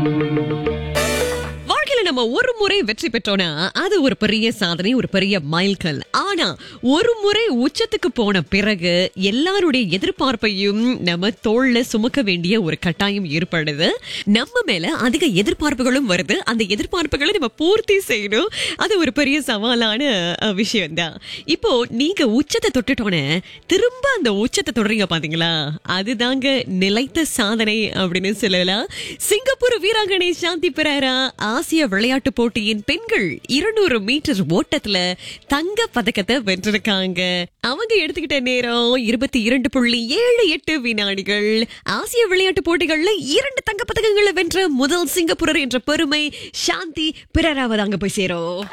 வாழ்க்கையில நம்ம ஒரு முறை வெற்றி பெற்றோம்னா அது ஒரு பெரிய சாதனை ஒரு பெரிய மைல்கல் ஆனா ஒரு முறை உச்சத்துக்கு போன பிறகு எல்லாருடைய எதிர்பார்ப்பையும் நம்ம தோல்ல சுமக்க வேண்டிய ஒரு கட்டாயம் ஏற்படுது நம்ம மேல அதிக எதிர்பார்ப்புகளும் வருது அந்த எதிர்பார்ப்புகளை நம்ம பூர்த்தி செய்யணும் அது ஒரு பெரிய சவாலான விஷயம் தான் இப்போ நீங்க உச்சத்தை தொட்டுட்டோன்னே திரும்ப அந்த உச்சத்தை தொடறீங்க பாத்தீங்களா அதுதாங்க நிலைத்த சாதனை அப்படின்னு சொல்லலாம் சிங்கப்பூர் வீராங்கனை சாந்தி பெரேரா ஆசிய விளையாட்டு போட்டியின் பெண்கள் இருநூறு மீட்டர் ஓட்டத்துல தங்க பதக்கத்தை வென்றிருக்காங்க அவங்க எடுத்துக்கிட்ட நேரம் இருபத்தி இரண்டு புள்ளி ஏழு எட்டு வினாடிகள் ஆசிய விளையாட்டு போட்டிகள்ல இரண்டு தங்க பதக்கங்களை வென்ற முதல் சிங்கப்பூரர் என்ற பெருமை சாந்தி பெரேராவை தாங்க போய் சேரும்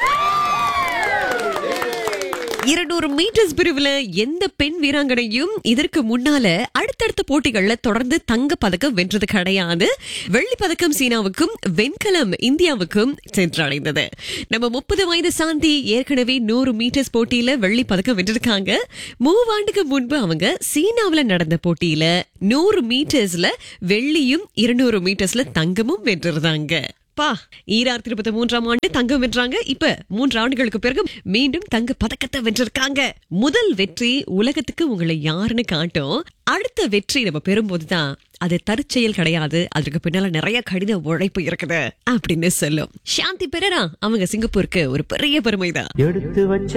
இருநூறு மீட்டர்ஸ் பிரிவுல எந்த பெண் வீராங்கனையும் இதற்கு முன்னால அடுத்தடுத்த போட்டிகள்ல தொடர்ந்து தங்க பதக்கம் வென்றது கிடையாது வெள்ளி பதக்கம் சீனாவுக்கும் வெண்கலம் இந்தியாவுக்கும் சென்றடைந்தது நம்ம முப்பது வயது சாந்தி ஏற்கனவே நூறு மீட்டர்ஸ் போட்டியில வெள்ளி பதக்கம் வென்றிருக்காங்க மூவாண்டுக்கு முன்பு அவங்க சீனாவுல நடந்த போட்டியில நூறு மீட்டர்ஸ்ல வெள்ளியும் இருநூறு மீட்டர்ஸ்ல தங்கமும் வென்றிருந்தாங்க பா ஈராயிரத்தி இருபத்தி மூன்றாம் ஆண்டு தங்கம் வென்றாங்க இப்ப மூன்று ஆண்டுகளுக்கு பிறகு மீண்டும் தங்க பதக்கத்தை வென்றிருக்காங்க முதல் வெற்றி உலகத்துக்கு உங்களை யாருன்னு காட்டும் அடுத்த வெற்றி நம்ம பெறும்போதுதான் அது தற்செயல் கிடையாது அதற்கு பின்னால நிறைய கடின உழைப்பு இருக்குது அப்படின்னு சொல்லும் சாந்தி பெரரா அவங்க சிங்கப்பூருக்கு ஒரு பெரிய பெருமைதான் எடுத்து வச்ச